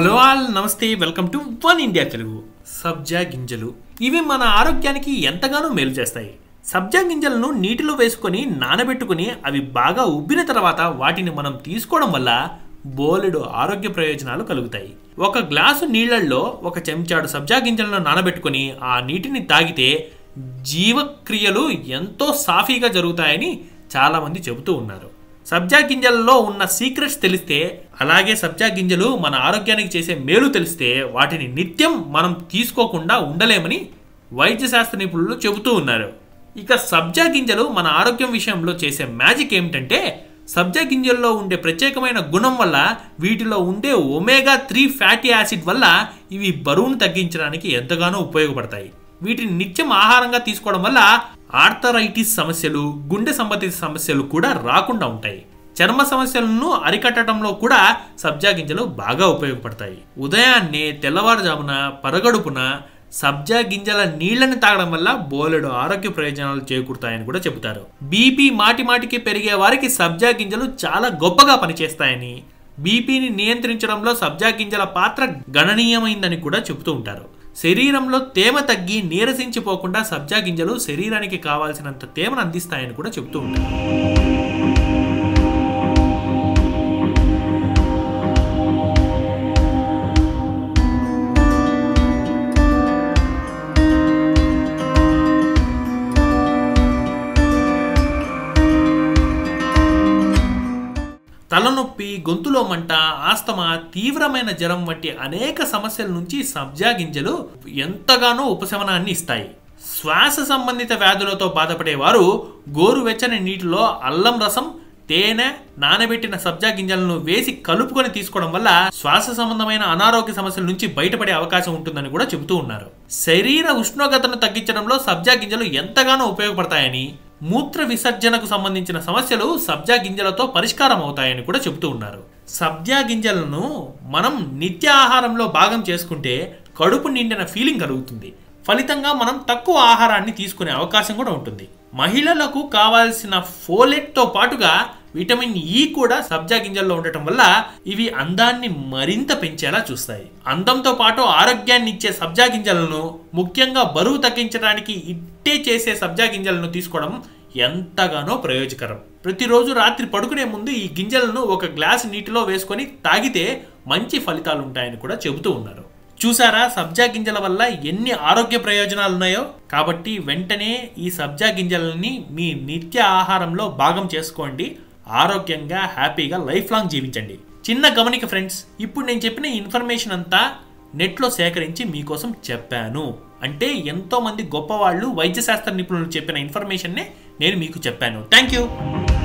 hello all నమస్తే welcome to one India Telugu సబ్జా గింజలు ఇవి మన ఆరోగ్యానికి ఎంతగానో మేలు చేస్తాయి సబ్జా గింజలను నీటిలో వేసుకొని నానబెట్టుకుని అవి బాగా ఉబ్బిన తర్వాత వాటిని మనం తీసుకోవడం వల్ల బోలెడు ఆరోగ్య ప్రయోజనాలు కలుగుతాయి ఒక గ్లాసు నీళ్లల్లో ఒక చెంచాడు సబ్జా గింజలను నానబెట్టుకొని ఆ నీటిని తాగితే జీవక్రియలు ఎంతో సాఫీగా జరుగుతాయని చాలామంది చెబుతూ ఉన్నారు సబ్జా గింజలలో ఉన్న సీక్రెట్స్ తెలిస్తే అలాగే సబ్జా గింజలు మన ఆరోగ్యానికి చేసే మేలు తెలిస్తే వాటిని నిత్యం మనం తీసుకోకుండా ఉండలేమని వైద్య శాస్త్ర నిపుణులు చెబుతూ ఉన్నారు ఇక సబ్జా గింజలు మన ఆరోగ్యం విషయంలో చేసే మ్యాజిక్ ఏమిటంటే సబ్జా గింజల్లో ఉండే ప్రత్యేకమైన గుణం వల్ల వీటిలో ఉండే ఒమేగా త్రీ ఫ్యాటీ యాసిడ్ వల్ల ఇవి బరువును తగ్గించడానికి ఎంతగానో ఉపయోగపడతాయి వీటిని నిత్యం ఆహారంగా తీసుకోవడం వల్ల ఆర్థరైటిస్ సమస్యలు గుండె సంబంధిత సమస్యలు కూడా రాకుండా ఉంటాయి చర్మ సమస్యలను అరికట్టడంలో కూడా సబ్జా గింజలు బాగా ఉపయోగపడతాయి ఉదయాన్నే తెల్లవారుజామున పరగడుపున సబ్జా గింజల నీళ్లను తాగడం వల్ల బోలెడు ఆరోగ్య ప్రయోజనాలు చేకూరుతాయని కూడా చెబుతారు బీపీ మాటి మాటికి పెరిగే వారికి సబ్జా గింజలు చాలా గొప్పగా పనిచేస్తాయని బీపీని నియంత్రించడంలో సబ్జా గింజల పాత్ర గణనీయమైందని కూడా చెబుతూ ఉంటారు శరీరంలో తేమ తగ్గి నీరసించిపోకుండా సబ్జా గింజలు శరీరానికి కావాల్సినంత తేమను అందిస్తాయని కూడా చెబుతూ ఉంటారు తలనొప్పి గొంతులో మంట ఆస్తమా తీవ్రమైన జ్వరం వంటి అనేక సమస్యల నుంచి సబ్జా గింజలు ఎంతగానో ఉపశమనాన్ని ఇస్తాయి శ్వాస సంబంధిత వ్యాధులతో బాధపడే వారు గోరువెచ్చని నీటిలో అల్లం రసం తేనె నానబెట్టిన సబ్జా గింజలను వేసి కలుపుకొని తీసుకోవడం వల్ల శ్వాస సంబంధమైన అనారోగ్య సమస్యల నుంచి బయటపడే అవకాశం ఉంటుందని కూడా చెబుతూ ఉన్నారు శరీర ఉష్ణోగ్రతను తగ్గించడంలో సబ్జా గింజలు ఎంతగానో ఉపయోగపడతాయని మూత్ర విసర్జనకు సంబంధించిన సమస్యలు సబ్జా గింజలతో పరిష్కారం అవుతాయని కూడా చెబుతూ ఉన్నారు సబ్జా గింజలను మనం నిత్య ఆహారంలో భాగం చేసుకుంటే కడుపు నిండిన ఫీలింగ్ కలుగుతుంది ఫలితంగా మనం తక్కువ ఆహారాన్ని తీసుకునే అవకాశం కూడా ఉంటుంది మహిళలకు కావాల్సిన ఫోలెట్తో పాటుగా విటమిన్ ఈ కూడా సబ్జా గింజల్లో ఉండటం వల్ల ఇవి అందాన్ని మరింత పెంచేలా చూస్తాయి అందంతో పాటు ఆరోగ్యాన్ని ఇచ్చే సబ్జా గింజలను ముఖ్యంగా బరువు తగ్గించడానికి ఇట్టే చేసే సబ్జా గింజలను తీసుకోవడం ఎంతగానో ప్రయోజకరం ప్రతిరోజు రాత్రి పడుకునే ముందు ఈ గింజలను ఒక గ్లాస్ నీటిలో వేసుకొని తాగితే మంచి ఫలితాలు ఉంటాయని కూడా చెబుతూ ఉన్నారు చూసారా సబ్జా గింజల వల్ల ఎన్ని ఆరోగ్య ప్రయోజనాలు ఉన్నాయో కాబట్టి వెంటనే ఈ సబ్జా గింజలని మీ నిత్య ఆహారంలో భాగం చేసుకోండి ఆరోగ్యంగా హ్యాపీగా లైఫ్ లాంగ్ జీవించండి చిన్న గమనిక ఫ్రెండ్స్ ఇప్పుడు నేను చెప్పిన ఇన్ఫర్మేషన్ అంతా నెట్లో సేకరించి మీకోసం చెప్పాను అంటే ఎంతో మంది గొప్పవాళ్ళు వైద్య శాస్త్ర నిపుణులు చెప్పిన ఇన్ఫర్మేషన్నే నేను మీకు చెప్పాను థ్యాంక్ యూ